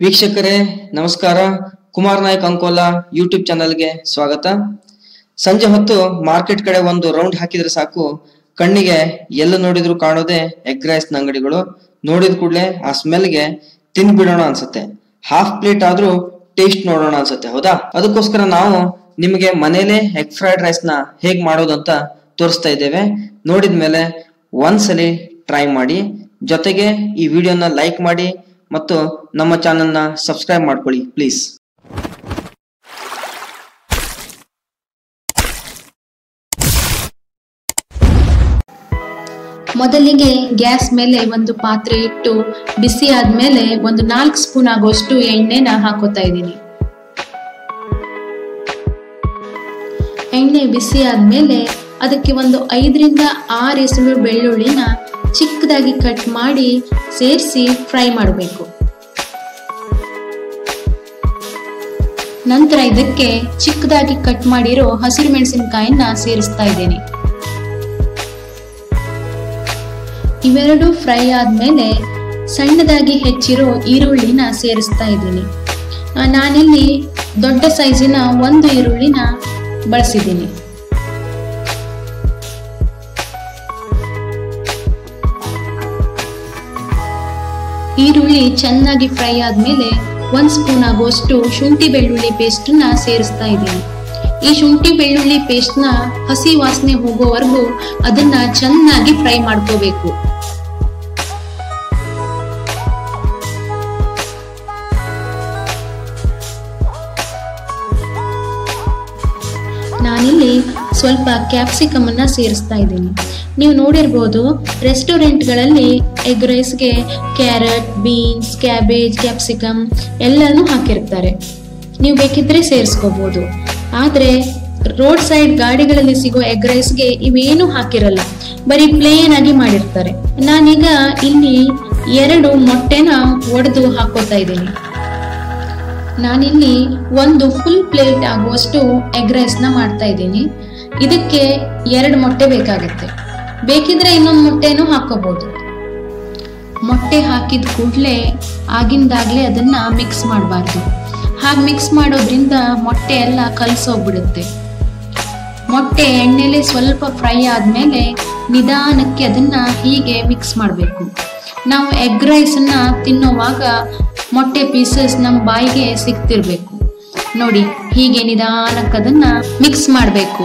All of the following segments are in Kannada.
ವೀಕ್ಷಕರೇ ನಮಸ್ಕಾರ ಕುಮಾರ್ ನಾಯಕ್ ಅಂಕೋಲಾ ಯೂಟ್ಯೂಬ್ ಚಾನಲ್ಗೆ ಸ್ವಾಗತ ಸಂಜೆ ಹೊತ್ತು ಮಾರ್ಕೆಟ್ ಕಡೆ ಒಂದು ರೌಂಡ್ ಹಾಕಿದ್ರೆ ಸಾಕು ಕಣ್ಣಿಗೆ ಎಲ್ಲ ನೋಡಿದ್ರು ಕಾಣೋದೇ ಎಗ್ ರೈಸ್ ಅಂಗಡಿಗಳು ನೋಡಿದ ಕೂಡಲೇ ಆ ಸ್ಮೆಲ್ಗೆ ತಿನ್ಬಿಡೋಣ ಅನ್ಸುತ್ತೆ ಹಾಫ್ ಪ್ಲೇಟ್ ಆದ್ರೂ ಟೇಸ್ಟ್ ನೋಡೋಣ ಅನ್ಸುತ್ತೆ ಹೌದಾ ಅದಕ್ಕೋಸ್ಕರ ನಾವು ನಿಮಗೆ ಮನೇಲೆ ಎಗ್ ಫ್ರೈಡ್ ರೈಸ್ ನ ಹೇಗ್ ಮಾಡೋದು ಅಂತ ತೋರಿಸ್ತಾ ಇದ್ದೇವೆ ನೋಡಿದ್ಮೇಲೆ ಒಂದ್ಸಲಿ ಟ್ರೈ ಮಾಡಿ ಜೊತೆಗೆ ಈ ವಿಡಿಯೋನ ಲೈಕ್ ಮಾಡಿ ಮತ್ತು ನಮ್ಮ ಚಾನೆಲ್ನ ಸಬ್ಸ್ಕ್ರೈಬ್ ಮಾಡ್ಕೊಳ್ಳಿ ಪ್ಲೀಸ್ ಮೊದಲಿಗೆ ಗ್ಯಾಸ್ ಮೇಲೆ ಒಂದು ಪಾತ್ರೆ ಇಟ್ಟು ಬಿಸಿ ಆದ್ಮೇಲೆ ಒಂದು ನಾಲ್ಕು ಸ್ಪೂನ್ ಆಗುವಷ್ಟು ಎಣ್ಣೆನ ಹಾಕೋತಾ ಇದ್ದೀನಿ ಎಣ್ಣೆ ಬಿಸಿ ಆದ್ಮೇಲೆ ಅದಕ್ಕೆ ಒಂದು ಐದರಿಂದ ಆರು ಎಸಳು ಬೆಳ್ಳುಳ್ಳಿನ ಚಿಕ್ಕದಾಗಿ ಕಟ್ ಮಾಡಿ ಸೇರಿಸಿ ಫ್ರೈ ಮಾಡಬೇಕು ನಂತರ ಇದಕ್ಕೆ ಚಿಕ್ಕದಾಗಿ ಕಟ್ ಮಾಡಿರೋ ಹಸಿರು ಮೆಣಸಿನಕಾಯಿನ ಸೇರಿಸ್ತಾ ಇದ್ದೀನಿ ಇವೆರಡು ಫ್ರೈ ಆದ್ಮೇಲೆ ಸಣ್ಣದಾಗಿ ಹೆಚ್ಚಿರೋ ಈರುಳ್ಳಿನ ಸೇರಿಸ್ತಾ ಇದ್ದೀನಿ ಆ, ನಾನಿಲ್ಲಿ ದೊಡ್ಡ ಸೈಜಿನ ಒಂದು ಈರುಳ್ಳಿನ ಬಳಸಿದ್ದೀನಿ ಈರುಳ್ಳಿ ಚೆನ್ನಾಗಿ ಫ್ರೈ ಆದ್ಮೇಲೆ ಒಂದ್ ಸ್ಪೂನ್ ಆಗುವಷ್ಟು ಶುಂಠಿ ಬೆಳ್ಳುಳ್ಳಿ ಪೇಸ್ಟ್ನ ಸೇರಿಸ್ತಾ ಇದ್ದೀನಿ ಈ ಶುಂಠಿ ಬೆಳ್ಳುಳ್ಳಿ ಪೇಸ್ಟ್ನ ಹಸಿ ವಾಸನೆ ಹೋಗೋವರೆಗೂ ಅದನ್ನ ಚೆನ್ನಾಗಿ ಫ್ರೈ ಮಾಡ್ಕೋಬೇಕು ನಾನಿಲ್ಲಿ ಸ್ವಲ್ಪ ಕ್ಯಾಪ್ಸಿಕಮ್ ಅನ್ನ ಸೇರಿಸ್ತಾ ಇದ್ದೀನಿ ನೀವು ನೋಡಿರ್ಬೋದು ರೆಸ್ಟೋರೆಂಟ್ಗಳಲ್ಲಿ ಎಗ್ ರೈಸ್ಗೆ ಕ್ಯಾರೆಟ್ ಬೀನ್ಸ್ ಕ್ಯಾಬೇಜ್ ಕ್ಯಾಪ್ಸಿಕಮ್ ಎಲ್ಲನೂ ಹಾಕಿರ್ತಾರೆ ನೀವು ಬೇಕಿದ್ರೆ ಸೇರಿಸ್ಕೋಬಹುದು ಆದರೆ ರೋಡ್ ಸೈಡ್ ಗಾಡಿಗಳಲ್ಲಿ ಸಿಗೋ ಎಗ್ ರೈಸ್ಗೆ ಇವೇನು ಹಾಕಿರಲ್ಲ ಬರೀ ಪ್ಲೇನ್ ಆಗಿ ಮಾಡಿರ್ತಾರೆ ನಾನೀಗ ಇಲ್ಲಿ ಎರಡು ಮೊಟ್ಟೆನ ಒಡೆದು ಹಾಕೋತಾ ಇದ್ದೀನಿ ನಾನಿಲ್ಲಿ ಒಂದು ಫುಲ್ ಪ್ಲೇಟ್ ಆಗುವಷ್ಟು ಎಗ್ ರೈಸ್ನ ಮಾಡ್ತಾ ಇದ್ದೀನಿ ಇದಕ್ಕೆ ಎರಡು ಮೊಟ್ಟೆ ಬೇಕಾಗುತ್ತೆ ಬೇಕಿದ್ರೆ ಇನ್ನೊಂದು ಮೊಟ್ಟೆನೂ ಹಾಕೋಬಹುದು ಮೊಟ್ಟೆ ಹಾಕಿದ ಕೂಡಲೇ ಆಗಿಂದಾಗ್ಲೇ ಅದನ್ನ ಮಿಕ್ಸ್ ಮಾಡಬಾರ್ದು ಹಾಗೆ ಮಿಕ್ಸ್ ಮಾಡೋದ್ರಿಂದ ಮೊಟ್ಟೆ ಎಲ್ಲ ಕಲಸೋಗ್ಬಿಡುತ್ತೆ ಮೊಟ್ಟೆ ಎಣ್ಣೆಲೆ ಸ್ವಲ್ಪ ಫ್ರೈ ಆದಮೇಲೆ ನಿಧಾನಕ್ಕೆ ಅದನ್ನ ಹೀಗೆ ಮಿಕ್ಸ್ ಮಾಡಬೇಕು ನಾವು ಎಗ್ ರೈಸನ್ನ ತಿನ್ನೋವಾಗ ಮೊಟ್ಟೆ ಪೀಸಸ್ ನಮ್ಮ ಬಾಯಿಗೆ ಸಿಗ್ತಿರ್ಬೇಕು ನೋಡಿ ಹೀಗೆ ನಿಧಾನಕ್ಕೆ ಅದನ್ನ ಮಿಕ್ಸ್ ಮಾಡಬೇಕು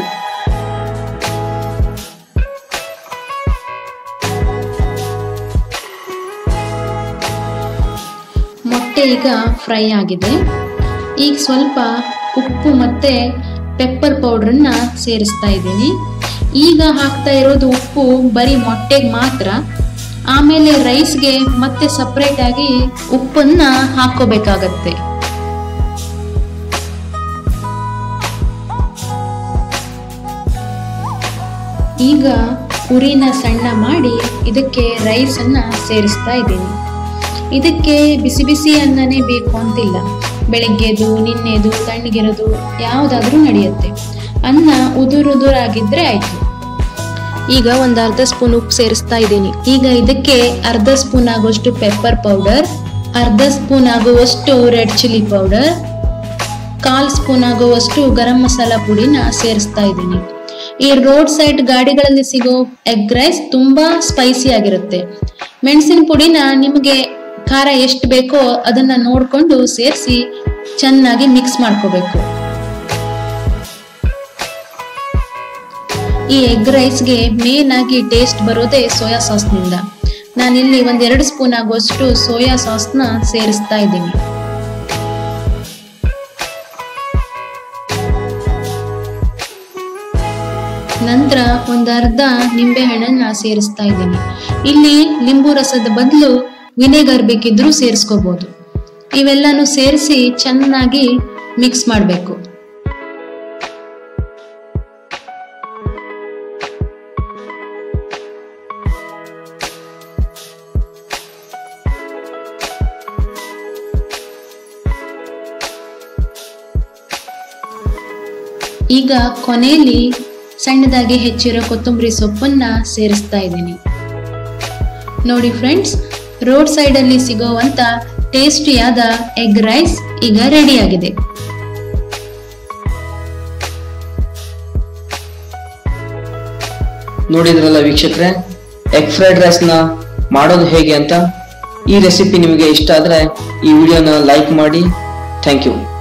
ಮೊಟ್ಟೆ ಈಗ ಫ್ರೈ ಆಗಿದೆ ಈಗ ಸ್ವಲ್ಪ ಉಪ್ಪು ಮತ್ತೆ ಪೆಪ್ಪರ್ ಪೌಡ್ರನ್ನ ಸೇರಿಸ್ತಾ ಇದ್ದೀನಿ ಈಗ ಹಾಕ್ತಾ ಇರೋದು ಉಪ್ಪು ಬರೀ ಮೊಟ್ಟೆಗೆ ಮಾತ್ರ ಆಮೇಲೆ ರೈಸ್ಗೆ ಮತ್ತೆ ಸಪ್ರೇಟ್ ಆಗಿ ಉಪ್ಪನ್ನ ಹಾಕೋಬೇಕಾಗತ್ತೆ ಈಗ ಉರಿನ ಸಣ್ಣ ಮಾಡಿ ಇದಕ್ಕೆ ರೈಸ್ ಅನ್ನ ಸೇರಿಸ್ತಾ ಇದ್ದೀನಿ ಇದಕ್ಕೆ ಬಿಸಿ ಬಿಸಿ ಅನ್ನನೇ ಬೇಕು ಅಂತಿಲ್ಲ ಬೆಳಗ್ಗೆದು ನಿನ್ನೆದು ತಣ್ಣಗಿರೋದು ಯಾವುದಾದ್ರೂ ನಡೆಯುತ್ತೆ ಅನ್ನ ಉದುರು ಉದುರಾಗಿದ್ರೆ ಆಯ್ತು ಈಗ ಒಂದು ಅರ್ಧ ಸ್ಪೂನ್ ಉಪ್ಪು ಸೇರಿಸ್ತಾ ಇದ್ದೀನಿ ಈಗ ಇದಕ್ಕೆ ಅರ್ಧ ಸ್ಪೂನ್ ಆಗುವಷ್ಟು ಪೆಪ್ಪರ್ ಪೌಡರ್ ಅರ್ಧ ಸ್ಪೂನ್ ಆಗುವಷ್ಟು ರೆಡ್ ಚಿಲ್ಲಿ ಪೌಡರ್ ಕಾಲ್ ಸ್ಪೂನ್ ಆಗುವಷ್ಟು ಗರಂ ಮಸಾಲ ಪುಡಿನ ಸೇರಿಸ್ತಾ ಇದ್ದೀನಿ ಈ ರೋಡ್ ಸೈಡ್ ಗಾಡಿಗಳಲ್ಲಿ ಸಿಗೋ ಎಗ್ ರೈಸ್ ತುಂಬಾ ಸ್ಪೈಸಿ ಆಗಿರುತ್ತೆ ಮೆಣಸಿನ ಪುಡಿನ ನಿಮಗೆ ಖಾರ ಎಷ್ಟು ಬೇಕೋ ಅದನ್ನ ನೋಡ್ಕೊಂಡು ಸೇರಿಸಿ ಚೆನ್ನಾಗಿ ಮಿಕ್ಸ್ ಮಾಡ್ಕೋಬೇಕು ಈ ಎಗ್ ರೈಸ್ಗೆ ಮೇನ್ ಆಗಿ ಟೇಸ್ಟ್ ಬರೋದೇ ಸೋಯಾ ಸಾಸ್ನಿಂದ ನಾನಿಲ್ಲಿ ಒಂದೆರಡು ಸ್ಪೂನ್ ಆಗುವಷ್ಟು ಸೋಯಾ ಸಾಸ್ನ ಸೇರಿಸ್ತಾ ಇದ್ದೀನಿ ನಂತರ ಒಂದು ಅರ್ಧ ನಿಂಬೆ ಹಣ್ಣನ್ನ ಸೇರಿಸ್ತಾ ಇದ್ದೀನಿ ಇಲ್ಲಿ ಲಿಂಬು ರಸದ ಬದಲು ವಿನೆಗರ್ ಬೇಕಿದ್ರೂ ಸೇರಿಸ್ಕೋಬಹುದು ಇವೆಲ್ಲನೂ ಸೇರಿಸಿ ಚೆನ್ನಾಗಿ ಮಿಕ್ಸ್ ಮಾಡಬೇಕು ಈಗ ಕೊನೆಯಲ್ಲಿ ಸಣ್ಣದಾಗಿ ಹೆಚ್ಚಿರೋ ಕೊತ್ತಂಬರಿ ಸೊಪ್ಪನ್ನ ಸೇರಿಸ್ತಾ ಇದ್ದೀನಿ ನೋಡಿ ಫ್ರೆಂಡ್ಸ್ ರೋಡ್ ಸೈಡಲ್ಲಿ ಸಿಗೋವಂಥ ಟೇಸ್ಟಿಯಾದ ಎಗ್ ರೈಸ್ ಈಗ ರೆಡಿಯಾಗಿದೆ ನೋಡಿದ್ರಲ್ಲ ವೀಕ್ಷಕರೇ ಎಗ್ ಫ್ರೈಡ್ ರೈಸ್ ನ ಮಾಡೋದು ಹೇಗೆ ಅಂತ ಈ ರೆಸಿಪಿ ನಿಮಗೆ ಇಷ್ಟ ಆದ್ರೆ ಈ ವಿಡಿಯೋನ ಲೈಕ್ ಮಾಡಿ ಥ್ಯಾಂಕ್ ಯು